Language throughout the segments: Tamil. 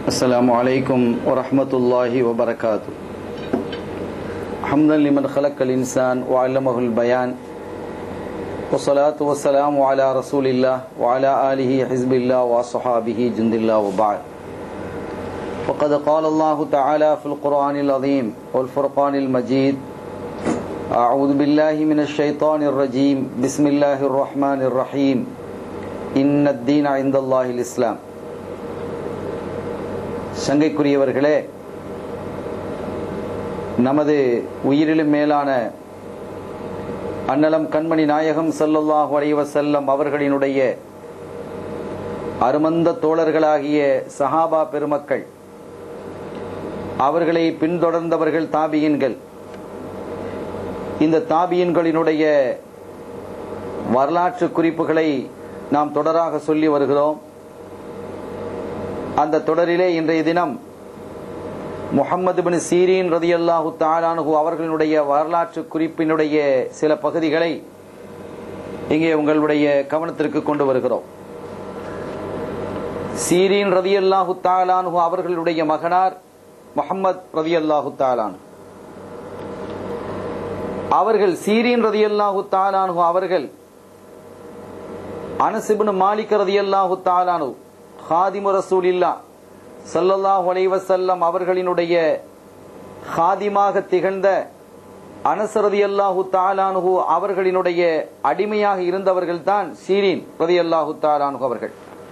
السلام عليكم ورحمة الله وبركاته حمدا لمن خلق الإنسان وعلمه البيان والصلاة والسلام على رسول الله وعلى آله حزب الله وصحابه جند الله وبعد وقد قال الله تعالى في القرآن العظيم والفرقان المجيد أعوذ بالله من الشيطان الرجيم بسم الله الرحمن الرحيم إن الدين عند الله الإسلام சங்கைக்குரியவர்களே நமது உயிரிலும் மேலான அன்னலம் கண்மணி நாயகம் சல்லல்லாஹு அலைஹி வஸல்லம் அவர்களினுடைய அருமந்த தோழர்களாகிய சஹாபா பெருமக்கள் அவர்களை பின்தொடர்ந்தவர்கள் தாபியின்கள் இந்த தாபியின்களினுடைய வரலாற்று குறிப்புகளை நாம் தொடராக சொல்லி வருகிறோம் அந்த தொடரிலே இன்றைய தினம் முகமது பின் சீரீன் ரதியல்லாஹு தாலானு அவர்களுடைய வரலாற்று குறிப்பினுடைய சில பகுதிகளை இங்கே உங்களுடைய கவனத்திற்கு கொண்டு வருகிறோம் சீரீன் ரதியல்லாஹு தாலானு அவர்களுடைய மகனார் முகமது ரதியல்லாஹு தாலானு அவர்கள் சீரீன் ரதியல்லாஹு தாலானு அவர்கள் அனசிபின் மாலிக் ரதியல்லாஹு தாலானு ஹாதிமு ரசூலில்லா சல்லல்லாஹு அலைவசல்லம் அவர்களினுடைய ஹாதிமாக திகழ்ந்த அனசரதி அல்லாஹு தாலானுகு அவர்களினுடைய அடிமையாக இருந்தவர்கள் தான் சீரீன் ரதி அல்லாஹு தாலானு அவர்கள்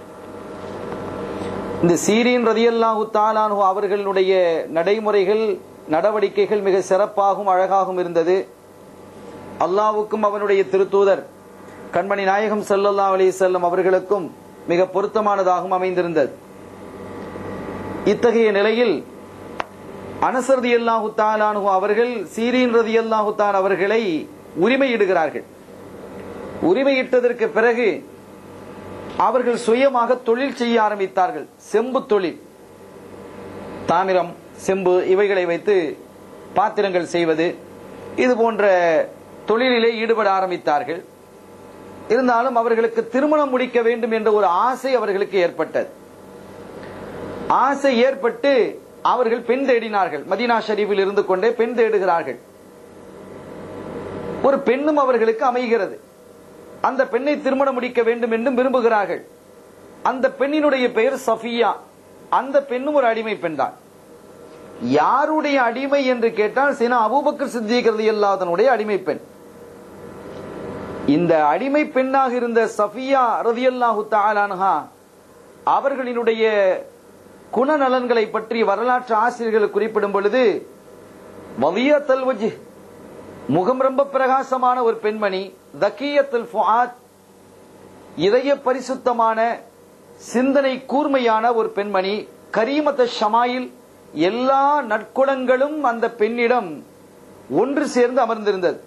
இந்த சீரீன் ரதி அல்லாஹு தாலானு அவர்களுடைய நடைமுறைகள் நடவடிக்கைகள் மிக சிறப்பாகவும் அழகாகவும் இருந்தது அல்லாவுக்கும் அவனுடைய திருத்தூதர் கண்மணி நாயகம் சல்லல்லா அலி செல்லம் அவர்களுக்கும் மிக பொருத்தமானதாகவும் அமைந்திருந்தது இத்தகைய நிலையில் அனசரதி அல்லாஹு தாலானு அவர்கள் சீரீன் ரதி அல்லாஹு தான் அவர்களை உரிமையிடுகிறார்கள் உரிமையிட்டதற்கு பிறகு அவர்கள் சுயமாக தொழில் செய்ய ஆரம்பித்தார்கள் செம்பு தொழில் தாமிரம் செம்பு இவைகளை வைத்து பாத்திரங்கள் செய்வது இது போன்ற தொழிலிலே ஈடுபட ஆரம்பித்தார்கள் இருந்தாலும் அவர்களுக்கு திருமணம் முடிக்க வேண்டும் என்ற ஒரு ஆசை அவர்களுக்கு ஏற்பட்டது ஆசை ஏற்பட்டு அவர்கள் பெண் தேடினார்கள் மதீனா ஷரீஃபில் இருந்து கொண்டே பெண் தேடுகிறார்கள் ஒரு பெண்ணும் அவர்களுக்கு அமைகிறது அந்த பெண்ணை திருமணம் முடிக்க வேண்டும் என்றும் விரும்புகிறார்கள் அந்த பெண்ணினுடைய பெயர் சஃபியா அந்த பெண்ணும் ஒரு அடிமை பெண் தான் யாருடைய அடிமை என்று கேட்டால் சினா அபூபக்கர் சித்திகிறது இல்லாதனுடைய அடிமை பெண் இந்த அடிமை பெண்ணாக இருந்த சஃபியா ரதியல்லாஹு தாலான்ஹா அவர்களினுடைய குணநலன்களை பற்றி வரலாற்று ஆசிரியர்கள் குறிப்பிடும் பொழுது வலியத்தல் வஜி முகம் ரொம்ப பிரகாசமான ஒரு பெண்மணி தக்கியத்தல் ஃபுஆத் இதய பரிசுத்தமான சிந்தனை கூர்மையான ஒரு பெண்மணி கரீமத்த ஷமாயில் எல்லா நற்குணங்களும் அந்த பெண்ணிடம் ஒன்று சேர்ந்து அமர்ந்திருந்தது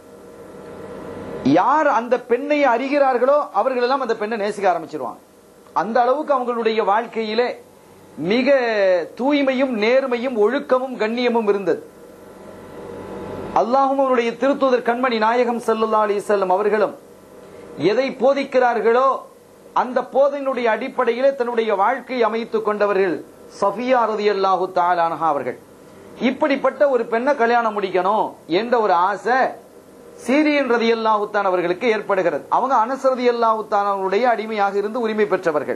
யார் அந்த பெண்ணை அறிகிறார்களோ அவர்கள் எல்லாம் அந்த பெண்ணை நேசிக்க ஆரம்பிச்சிருவாங்க அந்த அளவுக்கு அவங்களுடைய வாழ்க்கையிலே மிக தூய்மையும் நேர்மையும் ஒழுக்கமும் கண்ணியமும் இருந்தது அல்லாஹும் அவருடைய திருத்தூதர் கண்மணி நாயகம் சல்லா அலி செல்லம் அவர்களும் எதை போதிக்கிறார்களோ அந்த போதையினுடைய அடிப்படையிலே தன்னுடைய வாழ்க்கை அமைத்துக் கொண்டவர்கள் சஃபியா ரதி அல்லாஹு தாலானஹா அவர்கள் இப்படிப்பட்ட ஒரு பெண்ணை கல்யாணம் முடிக்கணும் என்ற ஒரு ஆசை சீரியன் ரதி அல்லாஹுத்தான் அவர்களுக்கு ஏற்படுகிறது அவங்க அனசரதி அல்லாஹுத்தான் அவருடைய அடிமையாக இருந்து உரிமை பெற்றவர்கள்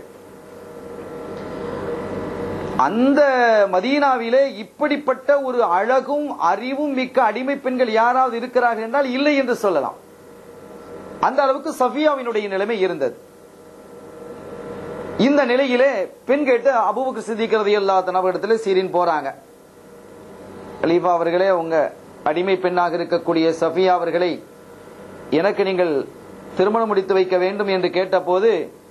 அந்த மதீனாவிலே இப்படிப்பட்ட ஒரு அழகும் அறிவும் மிக்க அடிமை பெண்கள் யாராவது இருக்கிறார்கள் என்றால் இல்லை என்று சொல்லலாம் அந்த அளவுக்கு சஃபியாவினுடைய நிலைமை இருந்தது இந்த நிலையிலே பெண் கேட்டு அபுவுக்கு சித்திக்கிறது எல்லா தனவரிடத்துல சீரின் போறாங்க கலீஃபா அவர்களே உங்க அடிமை பெண்ணாக இருக்கக்கூடிய சஃபியா அவர்களை எனக்கு நீங்கள் திருமணம் முடித்து வைக்க வேண்டும் என்று கேட்டபோது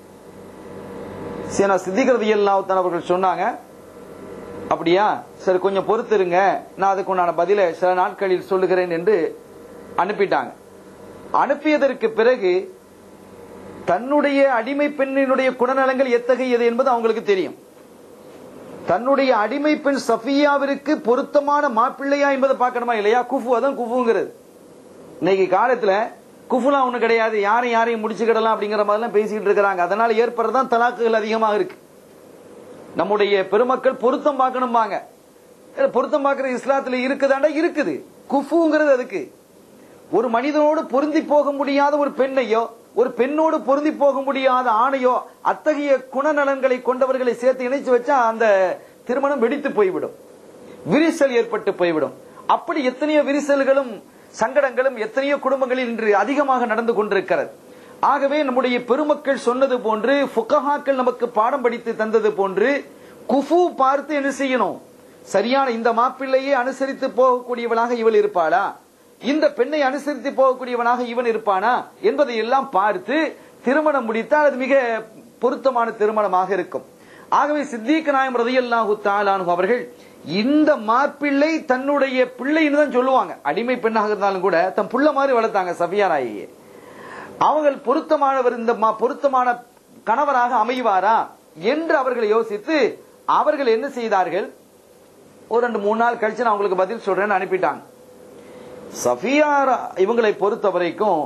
சித்திகிறது எல்லாத்தான் அவர்கள் சொன்னாங்க அப்படியா சரி கொஞ்சம் பொறுத்திருங்க நான் அதுக்கு உண்டான பதில சில நாட்களில் சொல்லுகிறேன் என்று அனுப்பிட்டாங்க அனுப்பியதற்கு பிறகு தன்னுடைய அடிமை பெண்ணினுடைய குணநலங்கள் எத்தகையது என்பது அவங்களுக்கு தெரியும் தன்னுடைய அடிமை பெண் சஃபியாவிற்கு பொருத்தமான மாப்பிள்ளையா என்பதை பார்க்கணுமா இல்லையா குஃபு அதான் குஃபுங்கிறது இன்னைக்கு காலத்துல குஃபுலாம் ஒண்ணு கிடையாது யாரையும் யாரையும் முடிச்சுக்கிடலாம் அப்படிங்கிற மாதிரிலாம் பேசிட்டு இருக்கிறாங்க அதனால ஏற்படுறதான் தலாக்குகள் அதிகமாக இருக்கு நம்முடைய பெருமக்கள் பொருத்தம் பார்க்கணும்பாங்க இல்ல, பொருத்தம் பார்க்கறது இஸ்லாத்துல இருக்குதாண்டா இருக்குது குஃபுங்கிறது அதுக்கு ஒரு மனிதனோடு பொருந்தி போக முடியாத ஒரு பெண்ணையோ ஒரு பெண்ணோடு பொருந்தி போக முடியாத ஆணையோ அத்தகைய குணநலன்களை கொண்டவர்களை சேர்த்து இணைச்சு வச்சா அந்த திருமணம் வெடித்து போய்விடும் விரிசல் ஏற்பட்டு போய்விடும் அப்படி எத்தனையோ விரிசல்களும் சங்கடங்களும் எத்தனையோ குடும்பங்களில் இன்று அதிகமாக நடந்து கொண்டிருக்கிறது ஆகவே நம்முடைய பெருமக்கள் சொன்னது போன்று ஃபுகஹாக்கள் நமக்கு பாடம் படித்து தந்தது போன்று குஃபு பார்த்து என்ன செய்யணும் சரியான இந்த மாப்பிள்ளையை அனுசரித்து போகக்கூடியவளாக இவள் இருப்பாளா இந்த பெண்ணை அனுசரித்து போகக்கூடியவனாக இவன் இருப்பானா என்பதை எல்லாம் பார்த்து திருமணம் முடித்தால் அது மிக பொருத்தமான திருமணமாக இருக்கும் ஆகவே சித்திக நாயம் ரதியல்லாஹு தாலானு அவர்கள் இந்த மாப்பிள்ளை தன்னுடைய பிள்ளைன்னு தான் சொல்லுவாங்க அடிமை பெண்ணாக இருந்தாலும் கூட தன் புள்ள மாதிரி வளர்த்தாங்க சஃபியா நாயகியை அவர்கள் பொருத்தமானவர் இந்த மா- பொருத்தமான கணவராக அமைவாரா என்று அவர்கள் யோசித்து அவர்கள் என்ன செய்தார்கள் ஒரு ரெண்டு மூணு நாள் கழிச்சு நான் உங்களுக்கு பதில் சொல்றேன்னு அனுப்பிட்டாங்க சஃபியா ர- இவங்களை பொறுத்த வரைக்கும்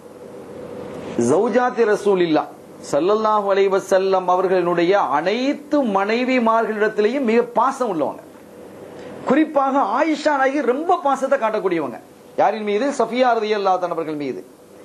ஜௌஜாத்தி ரசூலில்லா ஸல்லல்லாஹு அலைஹி வஸல்லம் அவர்களுடைய அனைத்து மனைவிமார்களிடத்திலேயும் மிக பாசம் உள்ளவங்க குறிப்பாக ஆயிஷா நாயகி ரொம்ப பாசத்தை காட்டக்கூடியவங்க யாரின் மீது சஃபியா ரலியல்லாஹு அவர்கள் மீது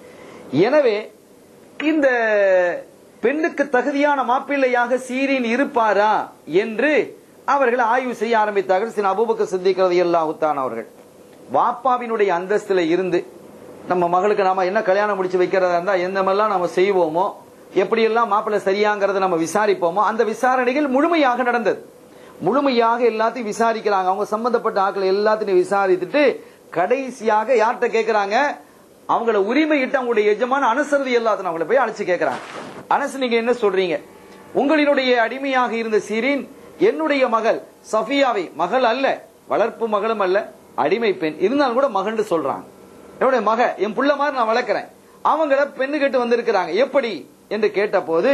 எனவே இந்த பெண்ணுக்கு தகுதியான மாப்பிள்ளையாக சீரின் இருப்பாரா என்று அவர்கள் ஆய்வு செய்ய ஆரம்பித்தார்கள் சில அபூபக்கர் சித்திக் ரலியல்லாஹு தஆலா அவர்கள் வாப்பாவினுடைய அந்தஸ்துல இருந்து நம்ம மகளுக்கு நாம என்ன கல்யாணம் முடிச்சு வைக்கிறதா இருந்தா எந்த மாதிரிலாம் நம்ம செய்வோமோ எப்படியெல்லாம் மாப்பிள்ளை சரியாங்கிறத நம்ம விசாரிப்போமோ அந்த விசாரணைகள் முழுமையாக நடந்தது முழுமையாக எல்லாத்தையும் விசாரிக்கிறாங்க அவங்க சம்பந்தப்பட்ட ஆட்களை எல்லாத்தையும் விசாரித்துட்டு கடைசியாக யார்கிட்ட கேட்கறாங்க அவங்கள உரிமையிட்டு அவங்களுடைய எஜமான அனுசரதி எல்லாத்தையும் அவங்கள போய் அழைச்சு கேட்கறாங்க அனசு நீங்க என்ன சொல்றீங்க உங்களினுடைய அடிமையாக இருந்த சீரின் என்னுடைய மகள் சஃபியாவை மகள் அல்ல வளர்ப்பு மகளும் அல்ல அடிமை பெண் இருந்தாலும் கூட மகன் சொல்றாங்க என்னுடைய மக என் புள்ள மாதிரி நான் வளர்க்கிறேன் அவங்கள பெண்ணு கேட்டு வந்திருக்கிறாங்க எப்படி என்று கேட்டபோது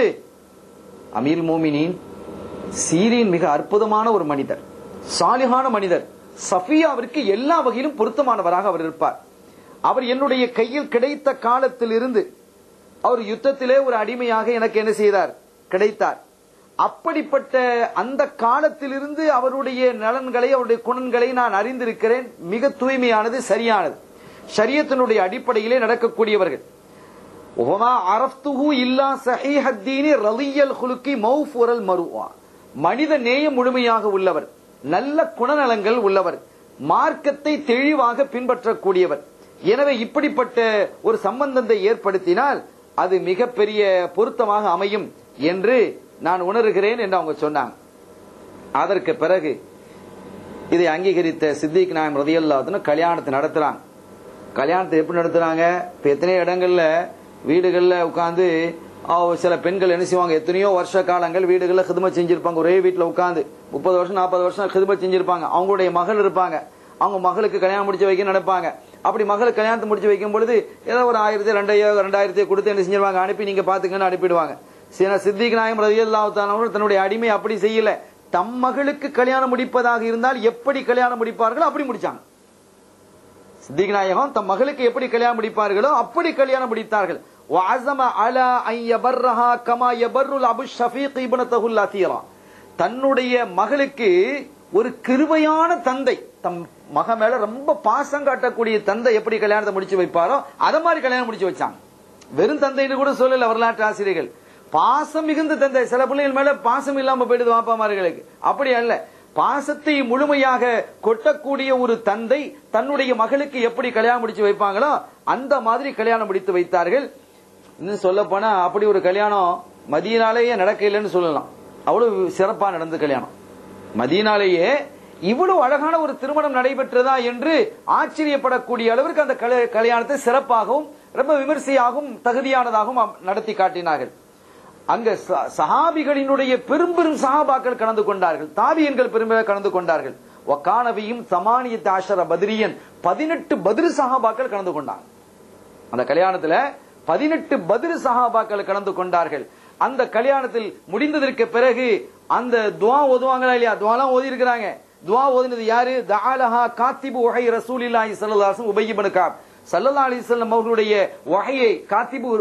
அமீர் மோமினின் சீரின் மிக அற்புதமான ஒரு மனிதர் சாலிகான மனிதர் சஃபியாவிற்கு எல்லா வகையிலும் பொருத்தமானவராக அவர் இருப்பார் அவர் என்னுடைய கையில் கிடைத்த காலத்தில் இருந்து அவர் யுத்தத்திலே ஒரு அடிமையாக எனக்கு என்ன செய்தார் கிடைத்தார் அப்படிப்பட்ட அந்த காலத்திலிருந்து அவருடைய நலன்களை அவருடைய குணங்களை நான் அறிந்திருக்கிறேன் மிக தூய்மையானது சரியானது ஷரியத்தினுடைய அடிப்படையிலே நடக்கக்கூடியவர்கள் ஒமா அரஃப்துஹு இல்லா சஹீஹத்தீனி ரலியல் குலுக்கி மௌஃபுரல் மருவா மனித நேயம் முழுமையாக உள்ளவர் நல்ல குணநலங்கள் உள்ளவர் மார்க்கத்தை தெளிவாக பின்பற்றக்கூடியவர் எனவே இப்படிப்பட்ட ஒரு சம்பந்தத்தை ஏற்படுத்தினால் அது மிகப்பெரிய பொருத்தமாக அமையும் என்று நான் உணர்கிறேன் என்று அவங்க சொன்னாங்க அதற்கு பிறகு இதை அங்கீகரித்த சித்திக் நாயம் ரதியல்லாதுன்னு கல்யாணத்தை நடத்துறாங்க கல்யாணத்தை எப்படி நடத்துறாங்க இப்ப எத்தனையோ இடங்கள்ல வீடுகள்ல உட்கார்ந்து சில பெண்கள் என்ன செய்வாங்க எத்தனையோ வருஷ காலங்கள் வீடுகள்ல ஹிதமத் செஞ்சிருப்பாங்க ஒரே வீட்டுல உட்கார்ந்து முப்பது வருஷம் நாற்பது வருஷம் ஹிதமத் செஞ்சிருப்பாங்க அவங்களுடைய மகள் இருப்பாங்க அவங்க மகளுக்கு கல்யாணம் முடிச்சு வைக்க நினைப்பாங்க அப்படி மகளுக்கு கல்யாணத்தை முடிச்சு வைக்கும் பொழுது ஏதோ ஒரு ஆயிரத்தி ரெண்டாயிரம் ரெண்டாயிரத்தி கொடுத்து என்ன செஞ்சிருவாங்க அனுப்பி நீங்க பாத்துங்கன்னு அனுப்பிடுவாங்க சில சித்திக் நாயம் ரதியல்லாத்தானவர்கள் தன்னுடைய அடிமை அப்படி செய்யல தம் மகளுக்கு கல்யாணம் முடிப்பதாக இருந்தால் எப்படி கல்யாணம் முடிப்பார்களோ அப்படி முடிச்சாங்க சித்திக் நாயகம் தம் மகளுக்கு எப்படி கல்யாணம் முடிப்பார்களோ அப்படி கல்யாணம் முடித்தார்கள் وعزم على ان يبرها كما يبر الابو الشفيق ابنته الاثيرا தன்னுடைய மகளுக்கு ஒரு கிருபையான தந்தை தம் மக மேல ரொம்ப பாசம் காட்டக்கூடிய தந்தை எப்படி கல்யாணத்தை முடிச்சு வைப்பாரோ அத மாதிரி கல்யாணம் முடிச்சு வச்சாங்க வெறும் தந்தைன்னு கூட சொல்லல வரலாற்று ஆசிரியர்கள் பாசம் மிகுந்த தந்தை சில பிள்ளைகள் மேல பாசம் இல்லாம போயிடுது வாப்பாமார்களுக்கு அப்படி அல்ல பாசத்தை முழுமையாக கொட்டக்கூடிய ஒரு தந்தை தன்னுடைய மகளுக்கு எப்படி கல்யாணம் முடிச்சு வைப்பாங்களோ அந்த மாதிரி கல்யாணம் முடித்து வைத்தார்கள் இன்னும் சொல்ல போனா அப்படி ஒரு கல்யாணம் மதியனாலேயே நடக்கலைன்னு சொல்லலாம் அவ்வளவு சிறப்பா நடந்த கல்யாணம் மதியனாலேயே இவ்வளவு அழகான ஒரு திருமணம் நடைபெற்றதா என்று ஆச்சரியப்படக்கூடிய அளவிற்கு அந்த கல- கல்யாணத்தை சிறப்பாகவும் ரொம்ப விமர்சையாகவும் தகுதியானதாகவும் அம்- நடத்தி காட்டினார்கள் அங்க ச- சஹாபிகளினுடைய பெரும் பெரும் சஹாபாக்கள் கலந்து கொண்டார்கள் தாபியன்கள் பெருமையாக கலந்து கொண்டார்கள் ஒக்கானவியும் சமானியத் ஆஷர பத்ரியன் பதினெட்டு பதிரு சஹாபாக்கள் கலந்து கொண்டாங்க அந்த கல்யாணத்துல பதினெட்டு பதிரு சஹாபாக்கள் கலந்து கொண்டார்கள் அந்த கல்யாணத்தில் முடிந்ததற்கு பிறகு அந்த துவா ஓதுவாங்களா இல்லையா துவாலாம் ஓதி இருக்கிறாங்க துவா ஓதினது யாரு தஆலஹா காத்திபு வஹை ரசூலில்லாஹி ஸல்லல்லாஹு அலைஹி வஸல்லம் உபய் இப்னு கஅப் ஸல்லல்லாஹு அலைஹி வஸல்லம் அவர்களுடைய வஹையை காத்திபு